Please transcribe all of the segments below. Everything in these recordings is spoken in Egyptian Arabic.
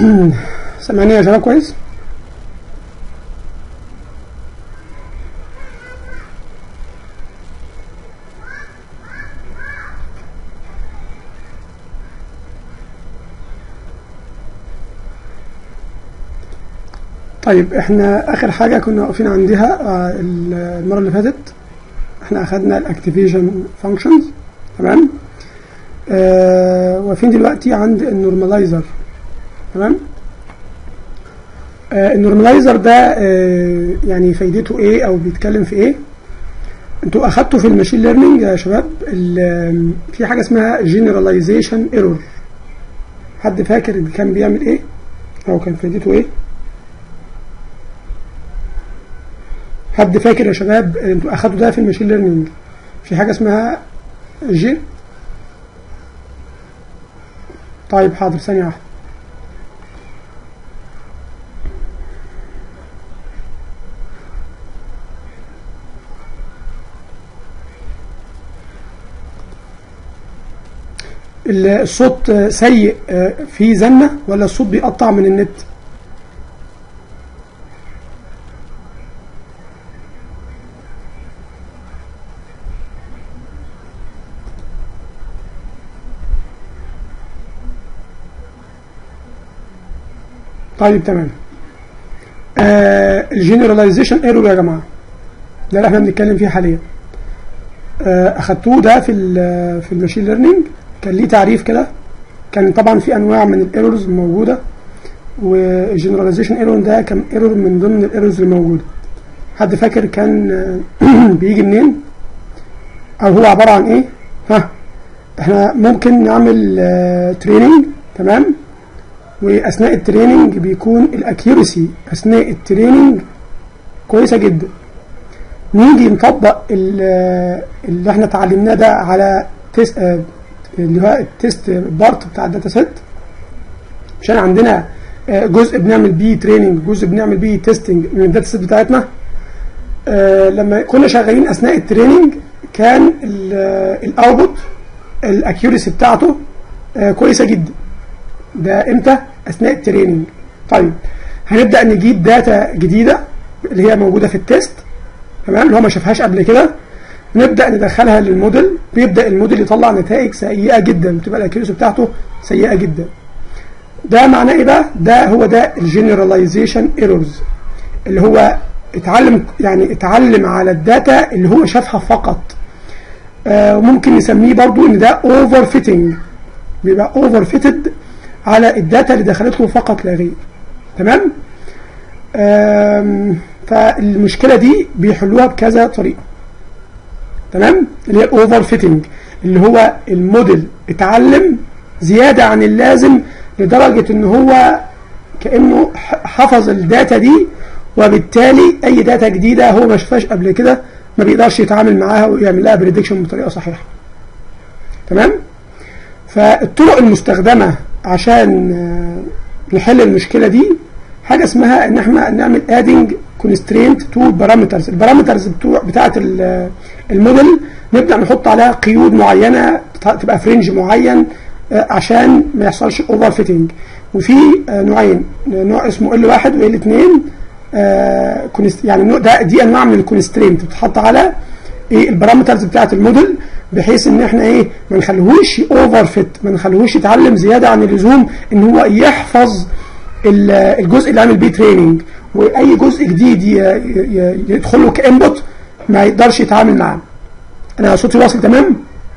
سامعني يا شباب كويس طيب احنا اخر حاجه كنا واقفين عندها آه، المره اللي فاتت احنا اخدنا الاكتيفيشن فانكشنز تمام آه واقفين دلوقتي عند النورماليزر تمام آه النورماليزر ده آه يعني فايدته ايه او بيتكلم في ايه انتوا اخدتوا في الماشين ليرنينج يا شباب ال- في حاجه اسمها جنراليزيشن ايرور حد فاكر كان بيعمل ايه او كان فايدته ايه حد فاكر يا شباب انتوا اخدتوا ده في الماشين ليرنينج في حاجه اسمها جي طيب حاضر ثانيه واحده ال- الصوت سيء في زنة ولا الصوت بيقطع من النت طيب تمام الجنراليزيشن ايرور يا جماعه ده اللي احنا بنتكلم فيه حاليا آه، اخدتوه ده في ال في الماشين ليرنينج كان ليه تعريف كده كان طبعا في انواع من الايرورز موجوده والجنراليزيشن ايرور ده كان ايرور من ضمن الايرورز الموجوده حد فاكر كان آه، بيجي منين او هو عباره عن ايه ها احنا ممكن نعمل تريننج تمام واثناء التريننج بيكون الاكيورسي اثناء التريننج كويسه جدا نيجي نطبق ال- اللي احنا اتعلمناه ده على تيست آه، اللي هو التيست بارت بتاع الداتا سيت عشان عندنا آه، جزء بنعمل بيه تريننج جزء بنعمل بيه تيستنج من الداتا سيت بتاعتنا آه، لما كنا شغالين اثناء التريننج كان الاوتبوت الاكيورسي بتاعته آه، كويسه جدا ده امتى اثناء التريننج طيب هنبدا نجيب داتا جديده اللي هي موجوده في التيست تمام اللي هو ما شافهاش قبل كده نبدا ندخلها للموديل بيبدا الموديل يطلع نتائج سيئه جدا بتبقى الاكيورسي بتاعته سيئه جدا ده معناه ايه بقى ده هو ده الجنراليزيشن ايرورز اللي هو اتعلم يعني اتعلم على الداتا اللي هو شافها فقط آه وممكن نسميه برضو ان ده اوفر فيتنج بيبقى اوفر فيتد على الداتا اللي دخلت له فقط لا غير تمام آم، فالمشكله دي بيحلوها بكذا طريقه تمام اللي هي الاوفر فيتنج اللي هو الموديل اتعلم زياده عن اللازم لدرجه ان هو كانه ح- حفظ الداتا دي وبالتالي اي داتا جديده هو ما شافهاش قبل كده ما بيقدرش يتعامل معاها ويعمل لها بريدكشن بطريقه صحيحه تمام فالطرق المستخدمه عشان آه، نحل المشكله دي حاجه اسمها ان احنا نعمل ادنج كونسترينت تو بارامترز البارامترز بتوع بتاعه ال- الموديل نبدا نحط عليها قيود معينه تبقى في رينج معين آه، عشان ما يحصلش اوفر فيتنج وفي آه، نوعين نوع اسمه ال واحد وال 2 آه، كونست- يعني النوع ده دي انواع من الكونسترينت بتتحط على ايه البارامترز بتاعت الموديل بحيث ان احنا ايه ما نخليهوش اوفر فيت ما نخليهوش يتعلم زياده عن اللزوم ان هو يحفظ ال- الجزء اللي عامل بيه تريننج واي جزء جديد ي- ي- يدخل له كانبوت ما يقدرش يتعامل معاه انا صوتي واصل تمام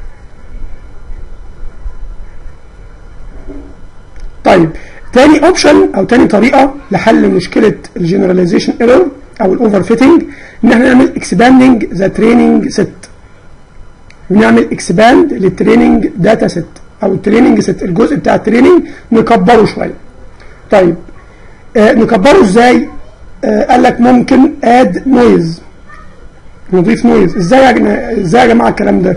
طيب تاني اوبشن او تاني طريقه لحل مشكله الجنراليزيشن ايرور او الاوفر فيتنج ان احنا نعمل اكسباندنج ذا تريننج سيت ونعمل اكسباند للتريننج داتا سيت او التريننج سيت الجزء بتاع التريننج نكبره شويه طيب آه نكبره ازاي آه قال لك ممكن اد نويز نضيف نويز ازاي يا جماعه ازاي يا جماعه الكلام ده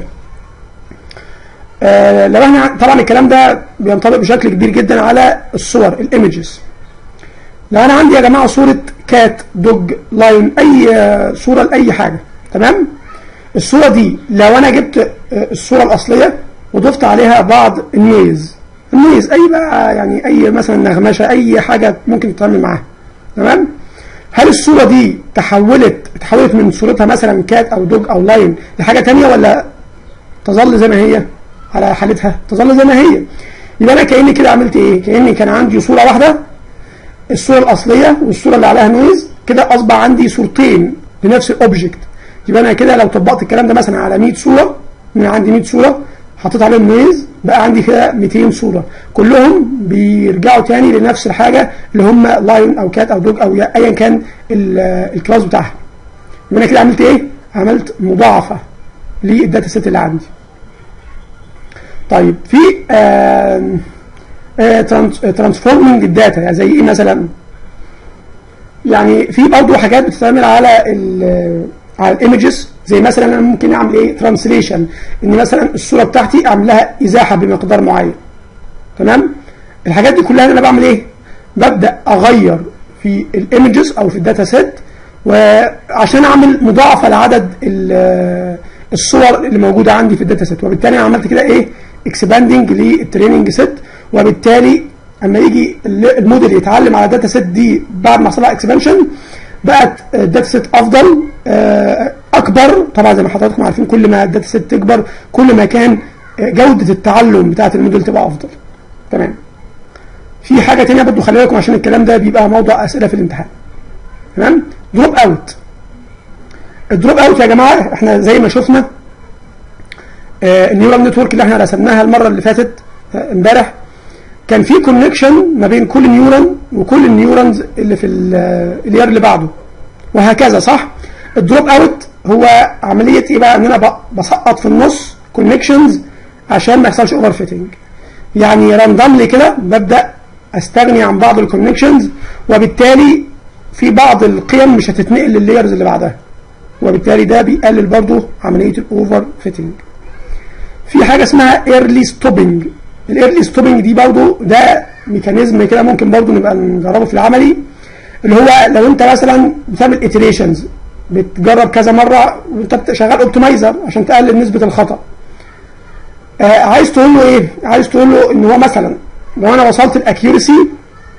آه لو احنا طبعا الكلام ده بينطبق بشكل كبير جدا على الصور الايمجز لو انا عندي يا جماعه صوره كات دوج لاين اي آه، صوره لاي حاجه تمام الصوره دي لو انا جبت آه، الصوره الاصليه وضفت عليها بعض النويز النويز اي بقى يعني اي مثلا نغمشه اي حاجه ممكن تتعامل معاها تمام هل الصوره دي تحولت تحولت من صورتها مثلا كات او دوج او لاين لحاجه تانية ولا تظل زي ما هي على حالتها تظل زي ما هي يبقى انا كاني كده عملت ايه كاني كان عندي صوره واحده الصوره الاصليه والصوره اللي عليها نويز كده اصبح عندي صورتين لنفس الاوبجكت يبقى انا كده لو طبقت الكلام ده مثلا على 100 صوره انا عندي 100 صوره حطيت عليهم نويز بقى عندي كده 200 صوره كلهم بيرجعوا تاني لنفس الحاجه اللي هم لاين او كات او دوج او ايا كان الكلاس بتاعها يبقى انا كده عملت ايه؟ عملت مضاعفه للداتا سيت اللي عندي طيب في ترانسفورمينج الداتا يعني زي ايه مثلا يعني في برضه حاجات بتتعمل على ال على الايمجز زي مثلا انا ممكن اعمل ايه ترانسليشن ان مثلا الصوره بتاعتي اعمل لها ازاحه بمقدار معين تمام الحاجات دي كلها انا بعمل ايه ببدا اغير في الايمجز او في الداتا سيت وعشان اعمل مضاعفه لعدد الصور اللي موجوده عندي في الداتا سيت وبالتالي انا عملت كده ايه اكسباندنج للتريننج سيت وبالتالي اما يجي الموديل يتعلم على الداتا سيت دي بعد ما حصل لها اكسبانشن بقت الداتا سيت افضل اكبر طبعا زي ما حضراتكم عارفين كل ما الداتا سيت تكبر كل ما كان جوده التعلم بتاعه الموديل تبقى افضل تمام في حاجه ثانيه برضه خلي بالكم عشان الكلام ده بيبقى موضوع اسئله في الامتحان تمام دروب اوت الدروب اوت يا جماعه احنا زي ما شفنا آه النيورال نتورك اللي احنا رسمناها المره اللي فاتت امبارح كان في كونكشن ما بين كل نيورون وكل النيورونز اللي في اليار اللي بعده وهكذا صح الدروب اوت هو عمليه ايه بقى ان انا بسقط في النص كونكشنز عشان ما يحصلش اوفر فيتنج يعني راندملي كده ببدا استغني عن بعض الكونكشنز وبالتالي في بعض القيم مش هتتنقل لللايرز اللي بعدها وبالتالي ده بيقلل برضه عمليه الاوفر فيتنج في حاجه اسمها ايرلي ستوبنج الايرلي ستوبنج دي برضه ده ميكانيزم كده ممكن برضه نبقى نجربه في العملي اللي هو لو انت مثلا بتعمل اتريشنز بتجرب كذا مره وانت شغال اوبتمايزر عشان تقلل نسبه الخطا آه عايز تقول له ايه عايز تقول له ان هو مثلا لو انا وصلت الاكيورسي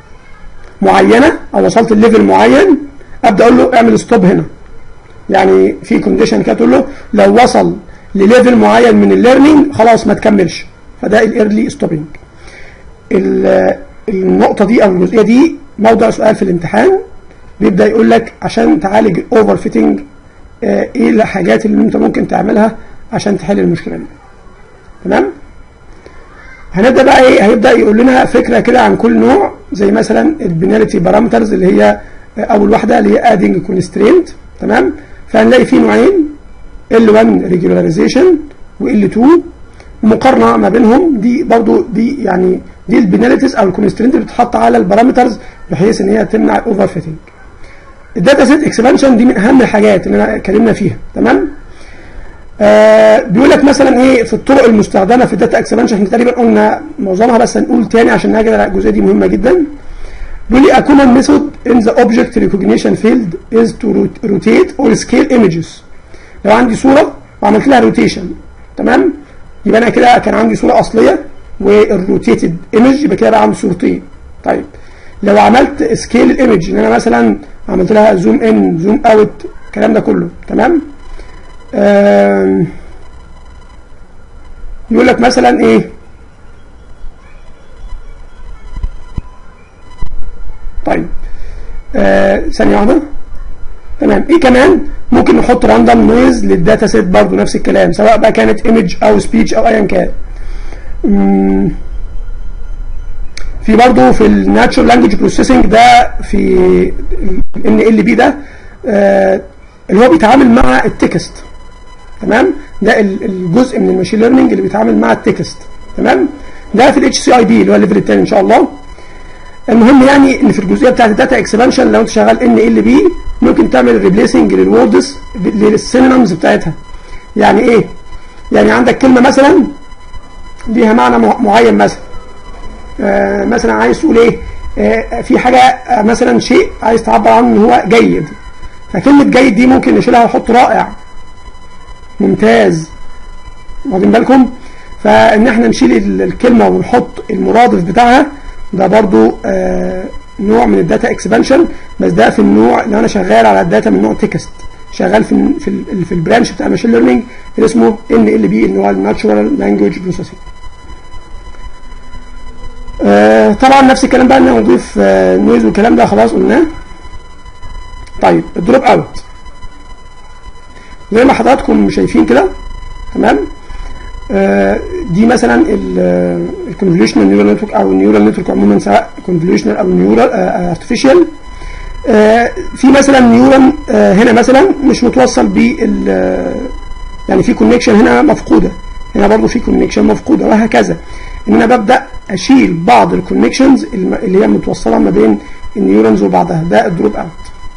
معينه او وصلت الليفل معين ابدا اقول له اعمل ستوب هنا يعني في كونديشن كده تقول له لو وصل لليفل معين من الليرنينج خلاص ما تكملش فده الايرلي ستوبنج النقطه دي او الجزئيه دي موضع سؤال في الامتحان بيبدا يقول لك عشان تعالج الاوفر فيتنج آه ايه الحاجات اللي انت ممكن تعملها عشان تحل المشكله دي تمام هنبدا بقى ايه هيبدا يقول لنا فكره كده عن كل نوع زي مثلا البنالتي بارامترز اللي هي اول واحده اللي هي ادنج كونسترينت تمام فهنلاقي في نوعين L1 ريجولاريزيشن وال2 مقارنه ما بينهم دي برضو دي يعني دي البنالتيز او الكونسترينت اللي بتتحط على البارامترز بحيث ان هي تمنع الاوفر فيتنج الداتا سيت اكسبانشن دي من اهم الحاجات اللي انا اتكلمنا فيها تمام آه بيقول لك مثلا ايه في الطرق المستخدمه في الداتا اكسبانشن احنا تقريبا قلنا معظمها بس هنقول تاني عشان نجد الجزئيه دي مهمه جدا بيقول لي a common method in the object recognition field is to rotate or scale images لو عندي صوره وعملت لها روتيشن تمام يبقى انا كده كان عندي صوره اصليه والروتيتد ايمج يبقى كده بقى عندي صورتين طيب لو عملت سكيل الايمج ان انا مثلا عملت لها زوم ان زوم اوت الكلام ده كله تمام يقول لك مثلا ايه طيب آه ثانيه واحده تمام ايه كمان ممكن نحط راندوم نويز للداتا سيت برضه نفس الكلام سواء بقى كانت ايمج او سبيتش او ايا كان في برضه في الناتشورال لانجوج بروسيسنج ده في ان ال بي ده آه اللي هو بيتعامل مع التكست تمام ده الجزء من الماشين ليرنينج اللي بيتعامل مع التكست تمام ده في الاتش سي اي بي اللي هو الليفل الثاني ان شاء الله المهم يعني ان في الجزئيه بتاعت الداتا اكسبانشن لو انت شغال ان ال بي ممكن تعمل ريبليسنج للوردز للسينونيمز بتاعتها يعني ايه يعني عندك كلمه مثلا ليها معنى معين مثلا آه مثلا عايز تقول ايه آه في حاجه آه مثلا شيء عايز تعبر عنه ان هو جيد فكلمه جيد دي ممكن نشيلها ونحط رائع ممتاز واخدين بالكم فان احنا نشيل ال- الكلمه ونحط المرادف بتاعها ده برضو آه نوع من الداتا اكسبانشن بس ده في النوع اللي انا شغال على الداتا من نوع تكست شغال في ال في ال في البرانش بتاع الماشين ليرنينج اللي اسمه ان ال بي اللي هو الناتشورال لانجويج بروسيسنج آه طبعا نفس الكلام بقى ان أنا نضيف آه نويز والكلام ده خلاص قلناه طيب الدروب اوت زي ما حضراتكم شايفين كده تمام آه دي مثلا الكونفوليوشنال نيورال نتورك او النيورال نتورك عموما سواء كونفوليوشنال او نيورال ارتفيشال آه في مثلا نيورال آه هنا مثلا مش متوصل بال يعني في كونكشن هنا مفقوده هنا برضو في كونكشن مفقوده وهكذا ان انا ببدا اشيل بعض الكونكشنز اللي هي متوصله ما بين النيورونز وبعضها ده الدروب اوت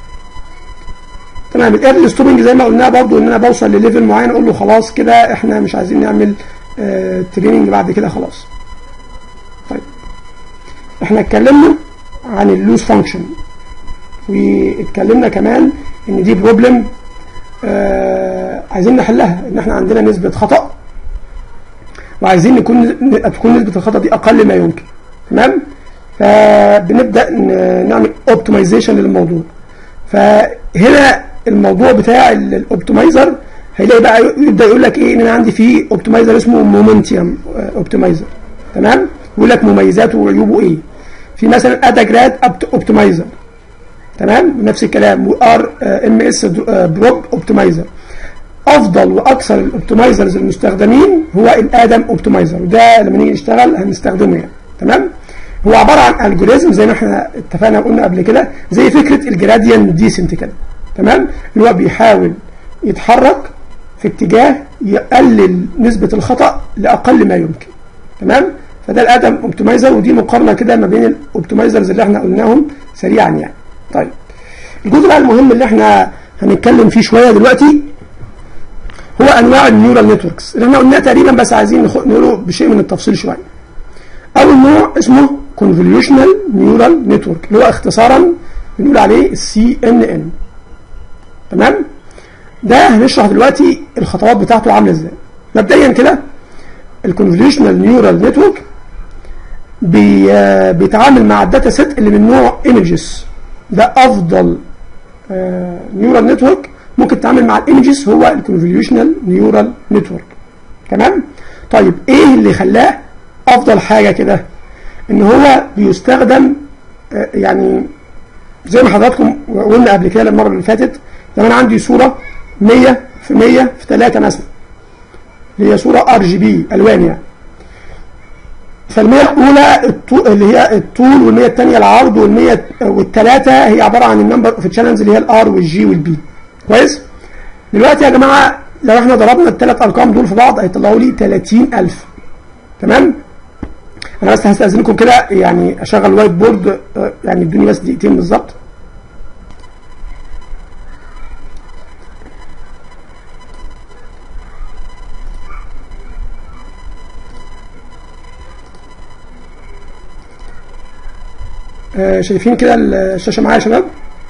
تمام الايرلي ستوبنج زي ما قلنا برضو ان انا بوصل لليفل معين اقول له خلاص كده احنا مش عايزين نعمل آه تريننج بعد كده خلاص طيب احنا اتكلمنا عن اللوز فانكشن واتكلمنا كمان ان دي بروبلم آه عايزين نحلها ان احنا عندنا نسبة خطأ وعايزين نكون تكون نسبة الخطأ دي اقل ما يمكن تمام فبنبدأ نعمل اوبتمايزيشن للموضوع فهنا الموضوع بتاع الاوبتمايزر هيلاقي بقى يبدا يقول لك ايه ان انا عندي في اوبتمايزر اسمه مومنتيوم اوبتمايزر تمام يقول لك مميزاته وعيوبه ايه في مثلا ادا جراد اوبتمايزر تمام نفس الكلام وار ام اس بروب اوبتمايزر افضل واكثر الاوبتمايزرز المستخدمين هو الادم اوبتمايزر وده لما نيجي نشتغل هنستخدمه يعني تمام هو عباره عن الجوريزم زي ما احنا اتفقنا وقلنا قبل كده زي فكره الجراديان ديسنت كده تمام اللي هو بيحاول يتحرك في اتجاه يقلل نسبة الخطأ لأقل ما يمكن تمام فده الادم اوبتمايزر ودي مقارنة كده ما بين الاوبتمايزرز اللي احنا قلناهم سريعا يعني طيب الجزء بقى المهم اللي احنا هنتكلم فيه شوية دلوقتي هو انواع النيورال نتوركس اللي احنا قلناه تقريبا بس عايزين نقوله بشيء من التفصيل شوية اول نوع اسمه convolutional neural network اللي هو اختصارا بنقول عليه السي ان ان تمام ده هنشرح دلوقتي الخطوات بتاعته عامله ازاي مبدئيا كده الكونفوليوشنال نيورال نتورك بي بيتعامل مع الداتا سيت اللي من نوع ايمجز ده افضل نيورال نتورك ممكن تتعامل مع الايمجز هو الكونفوليوشنال نيورال نتورك تمام طيب ايه اللي خلاه افضل حاجه كده ان هو بيستخدم يعني زي ما حضراتكم قلنا قبل كده المره اللي فاتت لو انا عندي صوره 100 في 100 في 3 مثلا اللي هي صوره ار جي بي الوان يعني فالمية الأولى الطول اللي هي الطول والمية الثانية العرض والمية والثلاثة هي عبارة عن النمبر اوف تشانلز اللي هي الار والجي والبي كويس؟ دلوقتي يا جماعة لو احنا ضربنا الثلاث أرقام دول في بعض هيطلعوا لي 30000 تمام؟ أنا بس هستأذنكم كده يعني أشغل وايت بورد يعني ادوني بس دقيقتين بالظبط آه شايفين كده الشاشة معايا يا شباب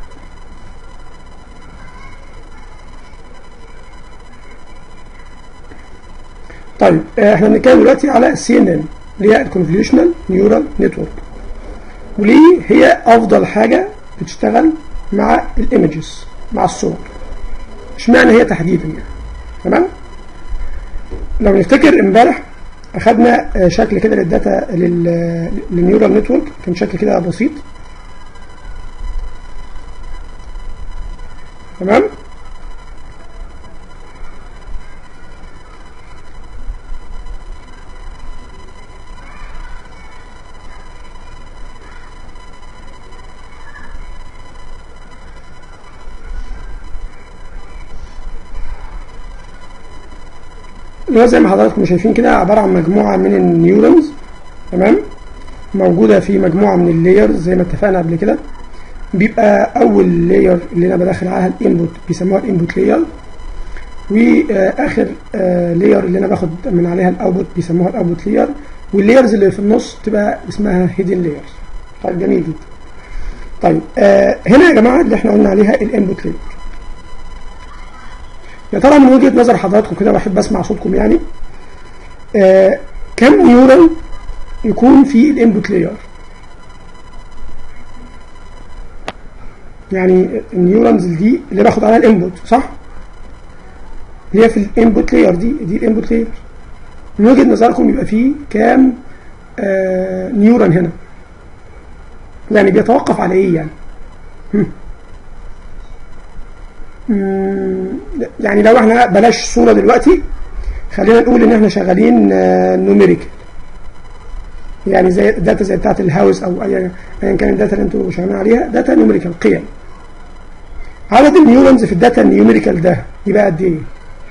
طيب آه احنا بنتكلم دلوقتي على السي ان ان اللي هي الكونفوليوشنال نيورال نتورك وليه هي افضل حاجة بتشتغل مع الايمجز مع الصور اشمعنى هي تحديدا يعني تمام لو نفتكر امبارح اخدنا شكل كده للداتا للنيورال نتورك كان شكل كده بسيط تمام اللي هو زي ما حضراتكم شايفين كده عبارة عن مجموعة من النيورونز تمام موجودة في مجموعة من اللايرز زي ما اتفقنا قبل كده بيبقى أول لاير اللي أنا بدخل عليها الانبوت بيسموها الانبوت لاير وآخر لاير اللي أنا باخد من عليها الأوتبوت بيسموها الأوتبوت لاير واللايرز اللي في النص تبقى اسمها هيدن لايرز طيب جميل جدا طيب آه هنا يا جماعة اللي احنا قلنا عليها الانبوت لاير يا ترى من وجهة نظر حضراتكم كده بحب اسمع صوتكم يعني آه كم نيورون يكون في الانبوت لاير يعني النيورونز دي اللي باخد عليها الانبوت صح اللي هي في الانبوت لاير دي دي الانبوت لاير من وجهه نظركم يبقى فيه كام آه نيورون هنا يعني بيتوقف على ايه يعني هم. مم، يعني لو احنا بلاش صوره دلوقتي خلينا نقول ان احنا شغالين نوميريكال يعني زي داتا زي بتاعت الهاوس او ايا ايا كان الداتا اللي انتوا شغالين عليها داتا نيوميريكال قيم عدد النيورونز في الداتا النيوميريكال ده يبقى قد ايه؟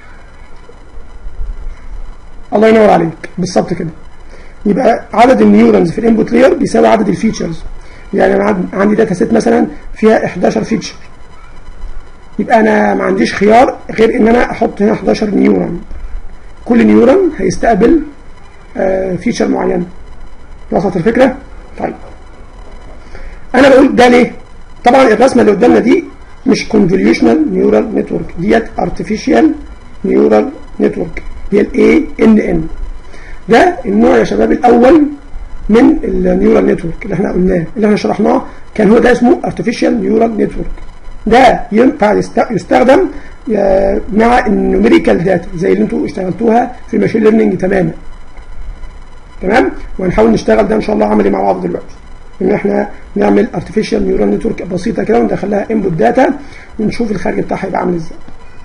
الله ينور عليك بالظبط كده يبقى عدد النيورونز في الانبوت لاير بيساوي عدد الفيتشرز يعني انا عند- عندي داتا سيت مثلا فيها 11 فيتشر يبقى انا ما عنديش خيار غير ان انا احط هنا 11 نيورون كل نيورون هيستقبل آه فيتشر معينه وصلت الفكره طيب انا بقول ده ليه طبعا الرسمه اللي قدامنا دي مش convolutional neural network ديت artificial neural network هي الاي ان ان ده النوع يا شباب الاول من النيورال نتورك اللي احنا قلناه اللي احنا شرحناه كان هو ده اسمه artificial neural network ده ينفع يست- يستخدم آه، مع النوميريكال داتا زي اللي انتوا اشتغلتوها في الماشين ليرنينج تماما تمام وهنحاول نشتغل ده ان شاء الله عملي مع بعض دلوقتي ان احنا نعمل artificial neural network بسيطه كده وندخلها input داتا ونشوف الخارج بتاعها هيبقى عامل ازاي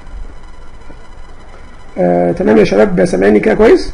آه، تمام يا شباب سامعيني كده كويس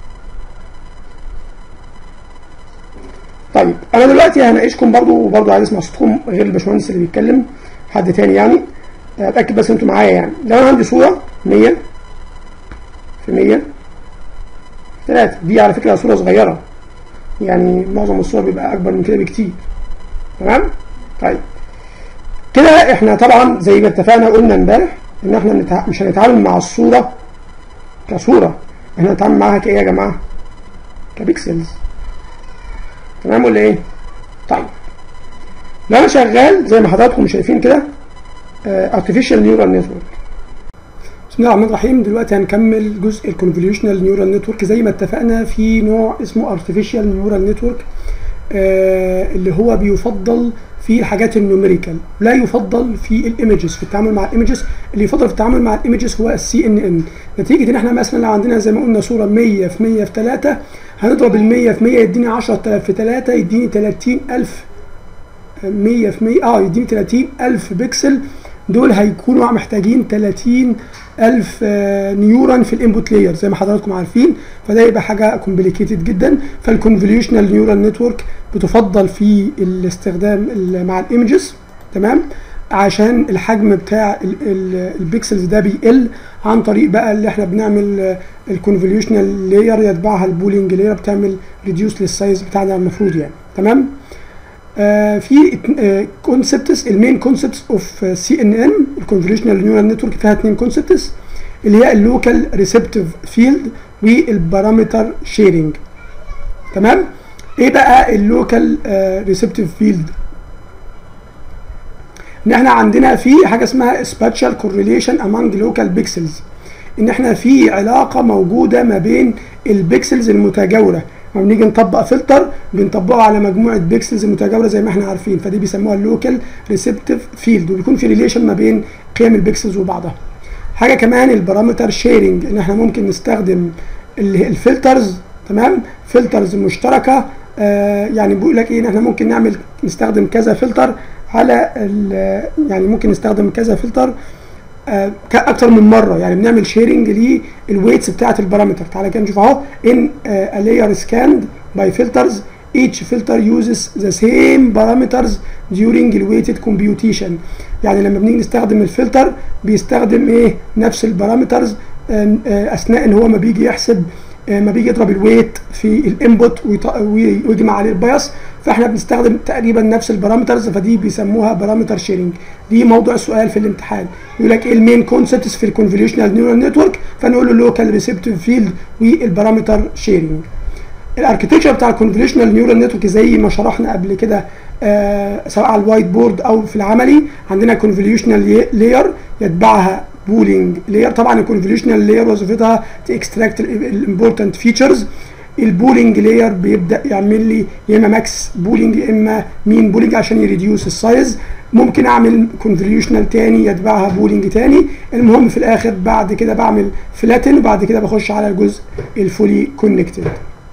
طيب انا دلوقتي هناقشكم برضو وبرضو عايز اسمع صوتكم غير الباشمهندس اللي بيتكلم حد تاني يعني اتاكد بس انتوا معايا يعني لو انا عندي صوره 100 في 100 3 دي على فكره صوره صغيره يعني معظم الصور بيبقى اكبر من كده بكتير تمام طيب كده احنا طبعا زي ما اتفقنا قلنا امبارح ان احنا نتع... مش هنتعامل مع الصوره كصوره احنا هنتعامل معاها كايه يا جماعه كبيكسلز تمام ولا ايه طيب لو انا شغال زي ما حضراتكم شايفين كده ارتفيشال نيورال نتورك بسم الله الرحمن الرحيم دلوقتي هنكمل جزء الكونفوليوشنال نيورال نتورك زي ما اتفقنا في نوع اسمه ارتفيشال نيورال نتورك اللي هو بيفضل في الحاجات النوميريكال لا يفضل في الايمجز في التعامل مع الايمجز اللي يفضل في التعامل مع الايمجز هو السي ان ان نتيجه ان احنا مثلا لو عندنا زي ما قلنا صوره 100 في 100 في 3 هنضرب ال 100 في 100 يديني 10000 في 3 يديني 30000 100 في 100 اه يديني 30000 بكسل دول هيكونوا محتاجين 30000 آه، نيورون في الانبوت لاير زي ما حضراتكم عارفين فده يبقى حاجه كومبليكيتد جدا فالكونفوليوشنال نيورال نتورك بتفضل في الاستخدام ال- مع الايمجز تمام عشان الحجم بتاع ال- ال- البيكسلز ده بيقل عن طريق بقى اللي احنا بنعمل الكونفوليوشنال لاير يتبعها البولينج لاير بتعمل ريديوس للسايز بتاعنا المفروض يعني تمام آه في كونسبتس المين كونسبتس اوف سي ان ان الكونفوليوشنال نيورال نتورك فيها اثنين كونسبتس اللي هي اللوكال ريسبتيف فيلد والبارامتر شيرنج تمام ايه بقى اللوكال ريسبتيف فيلد ان احنا عندنا في حاجه اسمها spatial correlation among local pixels ان احنا في علاقه موجوده ما بين البيكسلز المتجاوره لما بنيجي نطبق فلتر بنطبقه على مجموعه بيكسلز متجاوره زي ما احنا عارفين فدي بيسموها اللوكال ريسبتيف فيلد وبيكون في ريليشن ما بين قيم البيكسلز وبعضها حاجه كمان البارامتر شيرنج ان احنا ممكن نستخدم ال- الفلترز تمام فلترز مشتركه آه يعني بيقول لك ايه ان احنا ممكن نعمل نستخدم كذا فلتر على ال- يعني ممكن نستخدم كذا فلتر آه، ك- اكتر من مره يعني بنعمل شيرنج للويتس بتاعه البارامتر تعالى كده نشوف اهو ان a layer scanned by filters each filter uses the same parameters during the weighted computation يعني لما بنيجي نستخدم الفلتر بيستخدم ايه نفس البارامترز آه، آه، اثناء ان هو ما بيجي يحسب آه، ما بيجي يضرب الويت في الانبوت ويط- وي- ويجمع عليه البايس فاحنا بنستخدم تقريبا نفس البارامترز فدي بيسموها بارامتر شيرنج دي موضوع السؤال في الامتحان يقول لك ايه المين كونسبتس في الكونفوليوشنال نيورال نتورك فنقول له لوكال ريسبتيف فيلد والبارامتر شيرنج الاركتكشر بتاع الكونفوليوشنال نيورال نتورك زي ما شرحنا قبل كده آه سواء على الوايت بورد او في العملي عندنا كونفوليوشنال لاير يتبعها بولينج لاير طبعا الكونفوليوشنال لاير وظيفتها تكستراكت الامبورتنت فيتشرز البولينج لاير بيبدا يعمل لي يا اما ماكس بولينج يا اما مين بولينج عشان يريديوس السايز ممكن اعمل كونفوليوشنال تاني يتبعها بولينج تاني المهم في الاخر بعد كده بعمل فلاتن وبعد كده بخش على الجزء الفولي كونكتد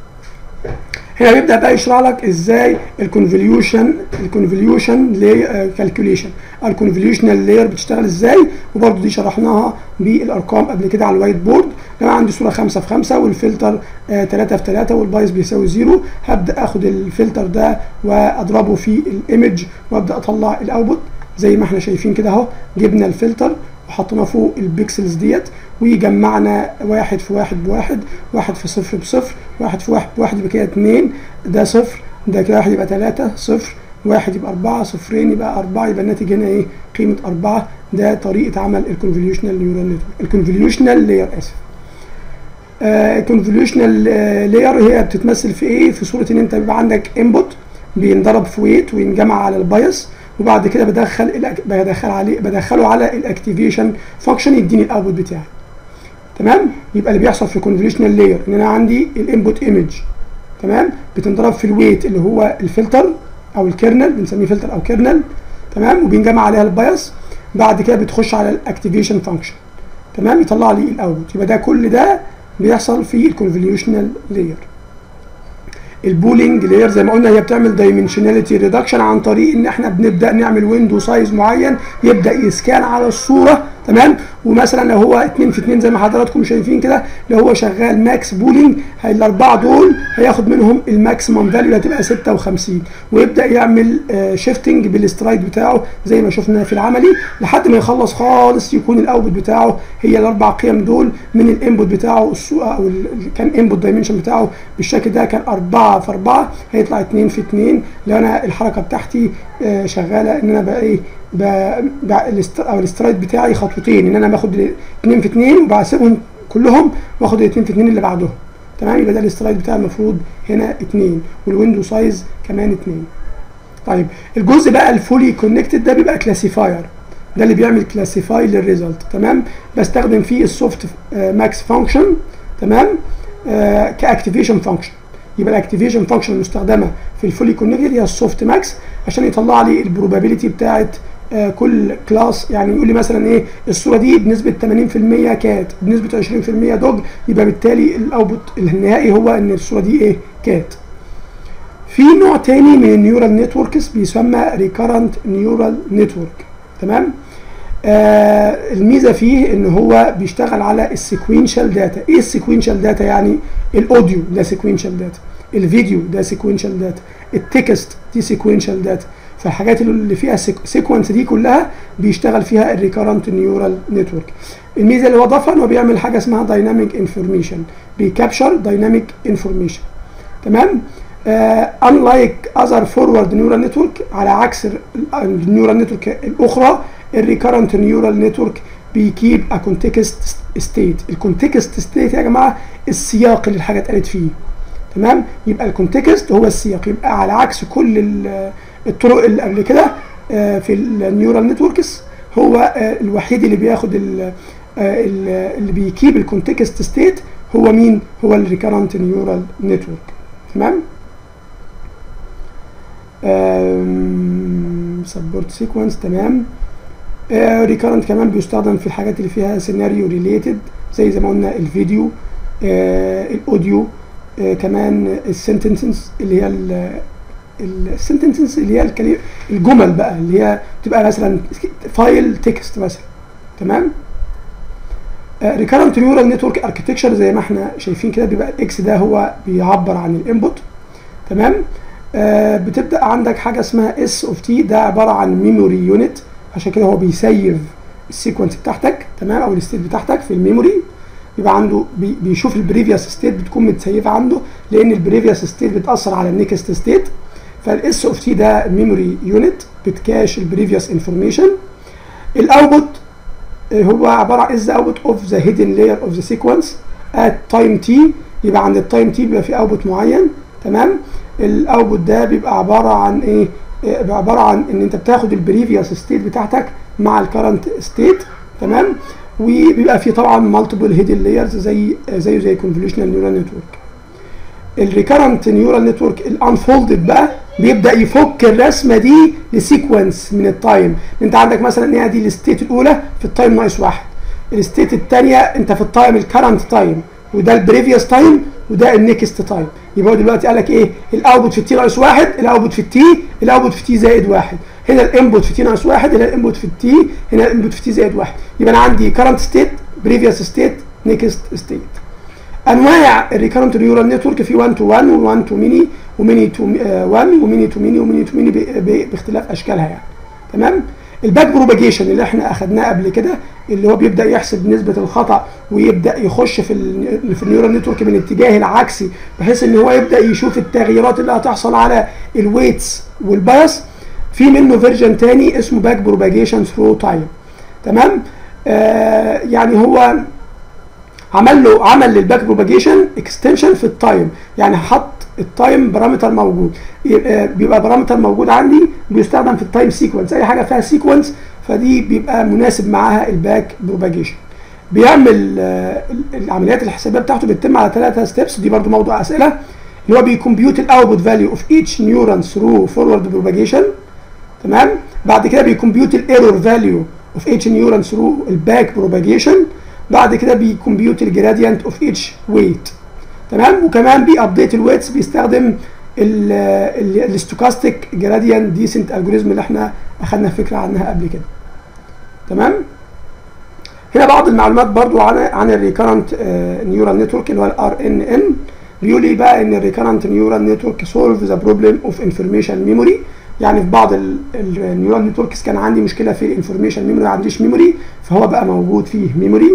هنا بيبدا بقى يشرح لك ازاي الكونفوليوشن الكونفوليوشن كالكوليشن الكونفوليوشنال لاير بتشتغل ازاي وبرده دي شرحناها بالارقام قبل كده على الوايت بورد لو انا عندي صوره 5 في 5 والفلتر 3 في 3 والبايس بيساوي 0 هبدا اخد الفلتر ده واضربه في الايمج وابدا اطلع الاوتبوت زي ما احنا شايفين كده اهو جبنا الفلتر وحطينا فوق البيكسلز ديت وجمعنا واحد في واحد بواحد واحد في صفر بصفر واحد في واحد بواحد يبقى كده اتنين ده صفر ده كده واحد يبقى تلاتة صفر واحد يبقى أربعة صفرين يبقى أربعة يبقى الناتج هنا إيه قيمة أربعة ده طريقة عمل الكونفوليوشنال نيورال نتورك الكونفوليوشنال لاير آسف الكونفوليوشنال لاير هي بتتمثل في إيه في صورة إن أنت بيبقى عندك انبوت بينضرب في ويت وينجمع على البايس وبعد كده بدخل بدخل عليه بدخله على الاكتيفيشن فانكشن يديني الاوتبوت بتاعي تمام يبقى اللي بيحصل في كونفوليوشنال لاير ان انا عندي الانبوت ايمج تمام بتنضرب في الويت اللي هو الفلتر او الكيرنل بنسميه فلتر او كيرنل تمام وبينجمع عليها البايس بعد كده بتخش على الاكتيفيشن فانكشن تمام يطلع لي الاوتبوت يبقى ده كل ده بيحصل في الكونفوليوشنال لاير البولينج لاير زي ما قلنا هي بتعمل دايمنشناليتي ريدكشن عن طريق ان احنا بنبدا نعمل ويندو سايز معين يبدا يسكان على الصوره تمام ومثلا لو هو 2 في 2 زي ما حضراتكم شايفين كده لو هو شغال ماكس بولينج الاربعه دول هياخد منهم الماكسيمم فاليو اللي هتبقى 56 ويبدا يعمل آه شيفتنج بالسترايد بتاعه زي ما شفنا في العملي لحد ما يخلص خالص يكون الاوتبوت بتاعه هي الاربع قيم دول من الانبوت بتاعه او كان انبوت دايمنشن بتاعه بالشكل ده كان 4 في 4 هيطلع 2 في 2 لو انا الحركه بتاعتي آه شغاله ان انا بقى ايه او الاسترايد بتاعي خطوتين ان انا باخد 2 في 2 وبسيبهم كلهم واخد ال 2 في 2 اللي بعدهم تمام يبقى ده الاسترايد بتاعي المفروض هنا 2 والويندو سايز كمان 2 طيب الجزء بقى الفولي كونكتد ده بيبقى كلاسيفاير ده اللي بيعمل كلاسيفاي للريزلت تمام بستخدم فيه السوفت ماكس فانكشن تمام آه كاكتيفيشن فانكشن يبقى الاكتيفيشن فانكشن المستخدمه في الفولي كونكتد هي السوفت ماكس عشان يطلع لي البروبابيلتي بتاعت آه كل كلاس يعني يقول لي مثلا ايه الصوره دي بنسبه 80% كات بنسبه 20% دوج يبقى بالتالي الاوتبوت النهائي هو ان الصوره دي ايه كات في نوع تاني من النيورال نتوركس بيسمى ريكارنت نيورال نتورك تمام آه الميزه فيه ان هو بيشتغل على السيكوينشال داتا ايه السيكوينشال داتا يعني الاوديو ده سيكوينشال داتا الفيديو ده سيكوينشال داتا التكست دي سيكوينشال داتا فالحاجات اللي فيها سيكونس دي كلها بيشتغل فيها الريكارنت نيورال نتورك الميزه اللي هو ضافها انه بيعمل حاجه اسمها دايناميك انفورميشن بيكابشر دايناميك انفورميشن تمام انلايك اذر فورورد نيورال نتورك على عكس النيورال نتورك الاخرى الريكارنت نيورال نتورك بيكيب ا كونتكست ستيت الكونتكست ستيت يا جماعه السياق اللي الحاجه اتقالت فيه تمام يبقى الكونتكست هو السياق يبقى على عكس كل الطرق اللي قبل كده في النيورال نتوركس هو الوحيد اللي بياخد اللي بيكيب الكونتكست ستيت هو مين هو الريكارنت نيورال نتورك تمام سبورت سيكونس تمام ريكارنت كمان بيستخدم في الحاجات اللي فيها سيناريو ريليتد زي زي ما قلنا الفيديو آه الاوديو آه كمان السنتنسز اللي هي السنتنسز اللي هي الكلمة الجمل بقى اللي هي تبقى مثلا فايل تكست مثلا تمام ريكارنت نيورال نتورك اركتكشر زي ما احنا شايفين كده بيبقى الاكس ده هو بيعبر عن الانبوت تمام آه بتبدا عندك حاجه اسمها اس اوف تي ده عباره عن ميموري يونت عشان كده هو بيسيف السيكونس بتاعتك تمام او الستيت بتاعتك في الميموري يبقى عنده بي بيشوف البريفيوس ستيت بتكون متسيفه عنده لان البريفيوس ستيت بتاثر على النيكست ستيت فالاس اوف تي ده ميموري يونت بتكاش البريفيوس انفورميشن الاوتبوت هو عباره عن از اوتبوت اوف ذا هيدن لاير اوف ذا سيكونس ات تايم تي يبقى عند التايم تي بيبقى في اوتبوت معين تمام الاوتبوت ده بيبقى عباره عن ايه بيبقى عباره عن ان انت بتاخد البريفيوس ستيت بتاعتك مع الكرنت ستيت تمام وبيبقى فيه طبعا مالتيبل هيدن لايرز زي زيه زي كونفوليوشنال نيورال نتورك الريكرنت نيورال نتورك الانفولدد بقى بيبدا يفك الرسمه دي لسيكونس من التايم انت عندك مثلا ان هي دي الستيت الاولى في التايم ناقص واحد الستيت الثانيه انت في التايم الكرنت تايم وده البريفيوس تايم وده النكست تايم يبقى هو دلوقتي قال لك ايه الاوتبوت في التي ناقص واحد الاوتبوت في التي الاوتبوت في تي زائد واحد هنا الانبوت في تي ناقص واحد هنا الانبوت في التي هنا الانبوت في تي زائد واحد يبقى انا عندي كرنت ستيت بريفيوس ستيت نكست ستيت انواع الريكرنت نيورال نتورك في 1 تو 1 و1 تو ميني وميني تو 1 وميني تو ميني وميني تو ميني باختلاف اشكالها يعني تمام الباك بروباجيشن اللي احنا اخدناه قبل كده اللي هو بيبدا يحسب نسبه الخطا ويبدا يخش في ال في النيورال نتورك من الاتجاه العكسي بحيث ان هو يبدا يشوف التغييرات اللي هتحصل على الويتس والبايس في منه فيرجن تاني اسمه باك بروباجيشن ثرو تايم تمام آه يعني هو عمل له عمل للباك بروباجيشن اكستنشن في التايم يعني حط التايم بارامتر موجود بيبقى بارامتر موجود عندي بيستخدم في التايم سيكونس اي حاجه فيها سيكونس فدي بيبقى مناسب معاها الباك بروباجيشن بيعمل العمليات الحسابيه بتاعته بتتم على ثلاثه ستيبس دي برضو موضوع اسئله اللي هو بيكمبيوت الاوتبوت فاليو اوف ايتش نيورون ثرو فورورد بروباجيشن تمام بعد كده بيكمبيوت الايرور فاليو اوف ايتش نيورون ثرو الباك بروباجيشن بعد كده بيكمبيوت الجراديانت اوف ايتش ويت تمام وكمان بيابديت الويتس بيستخدم الاستوكاستيك جراديانت ديسنت الجوريزم اللي احنا اخذنا فكره عنها قبل كده تمام هنا بعض المعلومات برضو عن عن الريكرنت نيورال نتورك اللي هو الار ان ان بيقول لي بقى ان الريكرنت نيورال نتورك سولف ذا بروبلم اوف انفورميشن ميموري يعني في بعض النيورال نتوركس كان عندي مشكله في الانفورميشن ميموري ما عنديش ميموري فهو بقى موجود فيه ميموري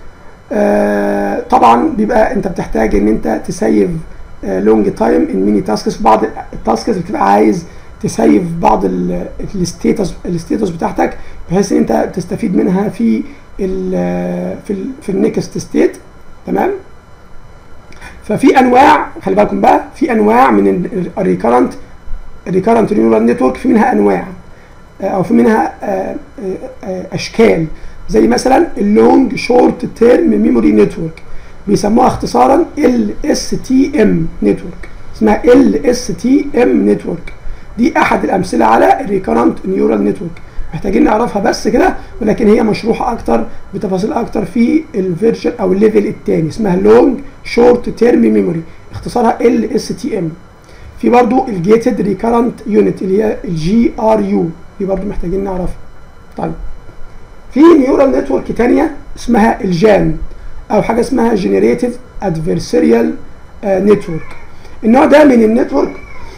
آه طبعا بيبقى انت بتحتاج ان انت تسيف لونج تايم ان ميني تاسكس في بعض التاسكس بتبقى عايز تسيف بعض الستيتس الستيتس بتاعتك بحيث ان انت تستفيد منها في ال في ال في النكست ستيت تمام ففي انواع خلي بالكم بقى في انواع من الريكرنت الريكرنت نيورال نتورك في منها انواع او في منها اشكال زي مثلا اللونج شورت تيرم ميموري نتورك بيسموها اختصارا ال اس تي ام نتورك اسمها ال اس تي ام نتورك دي احد الامثله على الريكرنت نيورال نتورك محتاجين نعرفها بس كده ولكن هي مشروحه اكتر بتفاصيل اكتر في الفيرجن او الليفل الثاني اسمها لونج شورت تيرم ميموري اختصارها ال اس تي ام في برضو الجيتد ريكرنت يونت اللي هي الجي ار يو دي برضو محتاجين نعرفها طيب في نيورال نتورك ثانيه اسمها الجان او حاجه اسمها جنريتيف ادفيرسيريال نتورك النوع ده من النتورك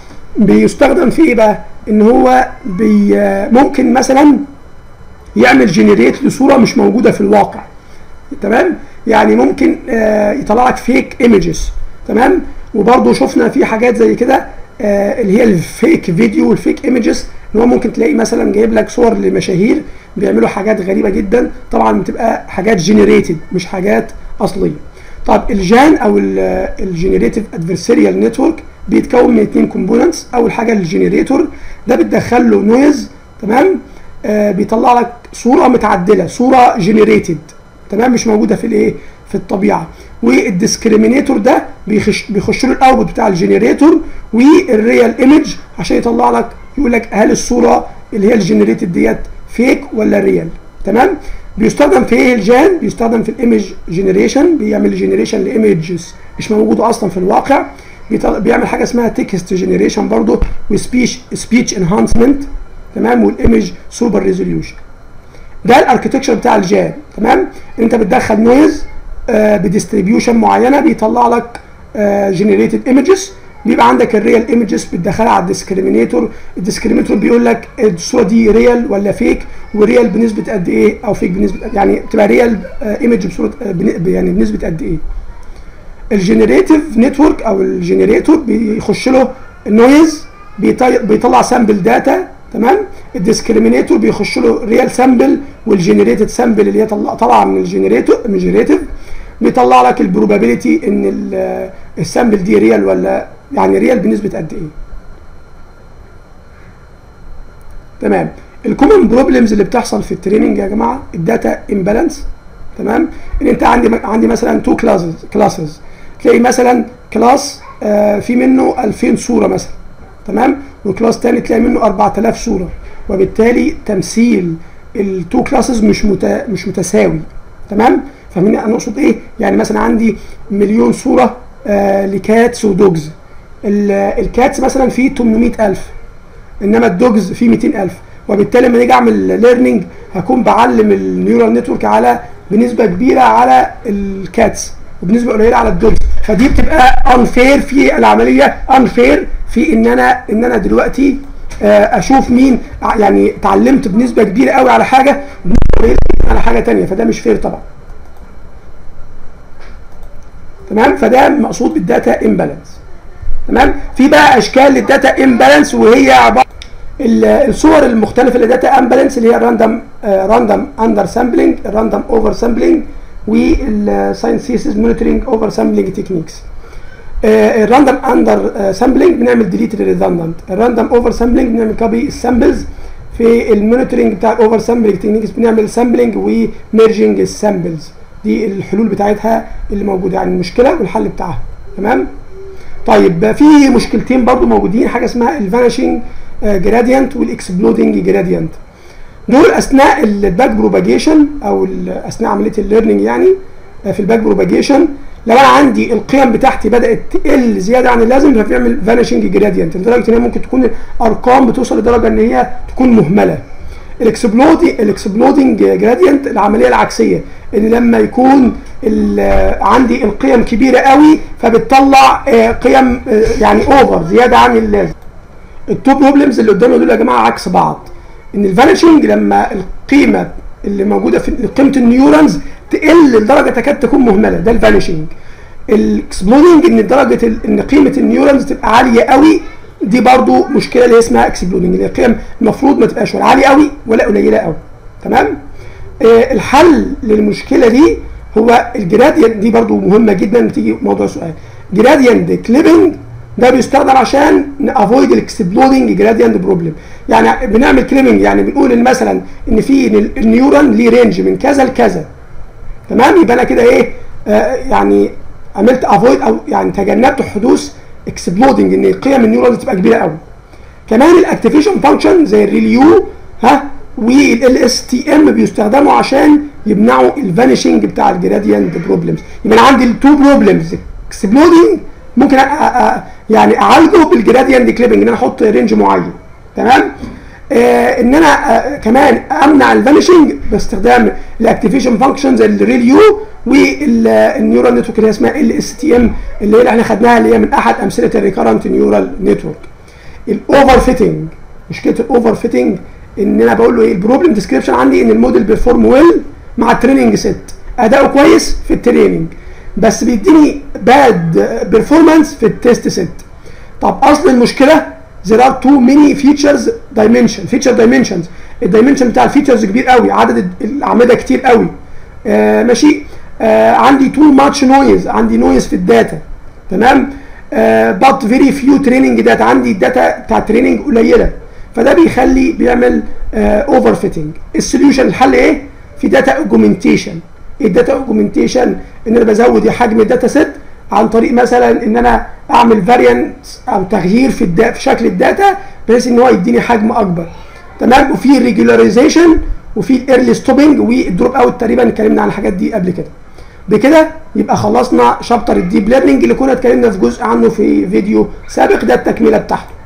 بيستخدم في ايه بقى ان هو بي ممكن مثلا يعمل جنريت لصوره مش موجوده في الواقع تمام يعني ممكن آه يطلع لك فيك ايمجز تمام وبرضه شفنا في حاجات زي كده آه اللي هي الفيك فيديو والفيك ايمجز ان هو ممكن تلاقي مثلا جايب لك صور لمشاهير بيعملوا حاجات غريبه جدا طبعا بتبقى حاجات جنريتد مش حاجات اصليه طب الجان او الجنريتيف ادفرسيريال نتورك بيتكون من اثنين كومبوننتس اول حاجه الجنريتور ده بتدخل له نويز تمام آه بيطلع لك صوره متعدله صوره جنريتد تمام مش موجوده في الايه في الطبيعه والديسكريمينيتور ده بيخش بيخش له الاوتبوت بتاع الجنريتور والريال ايمج عشان يطلع لك يقول لك هل الصوره اللي هي الجنريتد ديت فيك ولا ريال تمام بيستخدم في ايه الجان بيستخدم في الايمج جنريشن بيعمل جنريشن لايمجز مش موجوده اصلا في الواقع بيعمل حاجه اسمها تكست جنريشن برضه وسبيش سبيتش انهانسمنت تمام والايمج سوبر ريزوليوشن ده الاركتكشر بتاع الجان تمام انت بتدخل نويز آه بديستريبيوشن معينه بيطلع لك آه جنريتد ايمجز بيبقى عندك الريال ايمجز بتدخلها على الديسكريمينيتور الديسكريمينيتور بيقول لك الصوره دي ريال ولا فيك وريال بنسبه قد ايه او فيك بنسبه قد يعني بتبقى ريال ايمج بصوره يعني بنسبه قد ايه الجنريتيف نتورك او الجنريتور بيخش له نويز بيطلع سامبل داتا تمام الديسكريمينيتور بيخش له ريال سامبل والجنريتد سامبل اللي هي طالعه من الجنريتور من الجنريتيف بيطلع لك البروبابيلتي ان السامبل دي ريال ولا يعني ريال بنسبه قد ايه تمام الكومن بروبلمز اللي بتحصل في التريننج يا جماعه الداتا امبالانس تمام ان انت عندي عندي مثلا تو كلاسز كلاسز تلاقي مثلا كلاس آه في منه 2000 صوره مثلا تمام وكلاس تاني تلاقي منه 4000 صوره وبالتالي تمثيل التو كلاسز مش مت... مش متساوي تمام فاهمين انا اقصد ايه يعني مثلا عندي مليون صوره آه لكاتس ودوجز الكاتس مثلا فيه 800000 انما الدوجز فيه 200000 وبالتالي لما نيجي اعمل ليرنينج هكون بعلم النيورال نتورك على بنسبه كبيره على الكاتس وبنسبه قليله على الدوجز فدي بتبقى انفير في العمليه انفير في ان انا ان انا دلوقتي اشوف مين يعني اتعلمت بنسبه كبيره قوي على حاجه وبنسبه قليله على حاجه ثانيه فده مش فير طبعا تمام فده مقصود بالداتا امبالانس تمام في بقى اشكال للداتا امبالانس وهي عباره الصور المختلفه للداتا امبالانس اللي هي الراندوم راندوم اندر سامبلنج الراندوم اوفر سامبلنج والساينسيسز مونيتورنج اوفر سامبلنج تكنيكس الراندوم اندر سامبلنج بنعمل ديليت للريدندنت الراندوم اوفر سامبلنج بنعمل كوبي السامبلز في المونيتورنج بتاع الاوفر سامبلنج تكنيكس بنعمل سامبلنج وميرجنج السامبلز دي الحلول بتاعتها اللي موجوده يعني المشكله والحل بتاعها تمام طيب في مشكلتين برضو موجودين حاجه اسمها الفانشنج جراديانت والاكسبلودنج جراديانت دول اثناء الباك بروباجيشن او اثناء عمليه الليرنينج يعني في الباك بروباجيشن لو انا عندي القيم بتاعتي بدات تقل زياده عن اللازم فبيعمل فانشنج جراديانت لدرجه ان هي ممكن تكون الارقام بتوصل لدرجه ان هي تكون مهمله الاكسبلودنج الاكسبلودنج جراديانت العمليه العكسيه ان لما يكون عندي القيم كبيره قوي فبتطلع قيم يعني اوفر زياده عن اللازم التو بروبلمز اللي قدامنا دول يا جماعه عكس بعض ان الفانشنج لما القيمه اللي موجوده في قيمه النيورونز تقل لدرجه تكاد تكون مهمله ده الفانشنج الاكسبلودنج ان درجه ان قيمه النيورونز تبقى عاليه قوي دي برضو مشكله اللي اسمها اكسبلودنج اللي القيم المفروض ما تبقاش ولا عاليه قوي ولا قليله قوي تمام آه الحل للمشكله دي هو الجراديانت دي برضو مهمه جدا تيجي موضوع سؤال جراديانت كليبنج ده بيستخدم عشان نافويد الاكسبلودنج جراديانت بروبلم يعني بنعمل كليبنج يعني بنقول إن مثلا ان في النيورون ليه رينج من كذا لكذا تمام يبقى انا كده ايه آه يعني عملت افويد او يعني تجنبت حدوث اكسبلودنج ان قيم النيورونز تبقى كبيره قوي كمان الاكتيفيشن فانكشن زي الريليو ها والال اس تي ام بيستخدموا عشان يمنعوا الفانيشنج بتاع الجراديانت بروبلمز يبقى انا عندي التو بروبلمز اكسبلودنج ممكن أ أ يعني اعالجه بالجراديانت كليبنج ان انا احط رينج معين تمام آه ان انا آه كمان امنع الفانيشنج باستخدام الاكتيفيشن فانكشن زي الريليو والنيورال نتورك اللي هي اسمها ال اس تي ام اللي هي اللي احنا خدناها اللي هي من احد امثله الريكارنت نيورال نتورك الاوفر فيتنج مشكله الاوفر فيتنج ان انا بقول له ايه البروبلم ديسكريبشن عندي ان الموديل بيرفورم ويل مع التريننج سيت اداؤه كويس في التريننج بس بيديني باد بيرفورمانس في التيست سيت طب اصل المشكله there are too many features dimension feature dimensions الدايمنشن بتاع الفيتشرز كبير قوي عدد الاعمده كتير قوي آه ماشي آه عندي too much noise عندي نويز في الداتا تمام آه but very few training data عندي الداتا بتاع التريننج قليله فده بيخلي بيعمل اوفر فيتنج السوليوشن الحل ايه في داتا اوجمنتيشن الداتا اوجمنتيشن ان انا بزود حجم الداتا سيت عن طريق مثلا ان انا اعمل فاريانت او تغيير في الدا في شكل الداتا بحيث ان هو يديني حجم اكبر تمام وفي ريجولاريزيشن وفي الايرلي ستوبنج والدروب اوت تقريبا اتكلمنا عن الحاجات دي قبل كده بكده يبقى خلصنا شابتر الديب ليرنينج اللي كنا اتكلمنا في جزء عنه في فيديو سابق ده التكمله بتاعته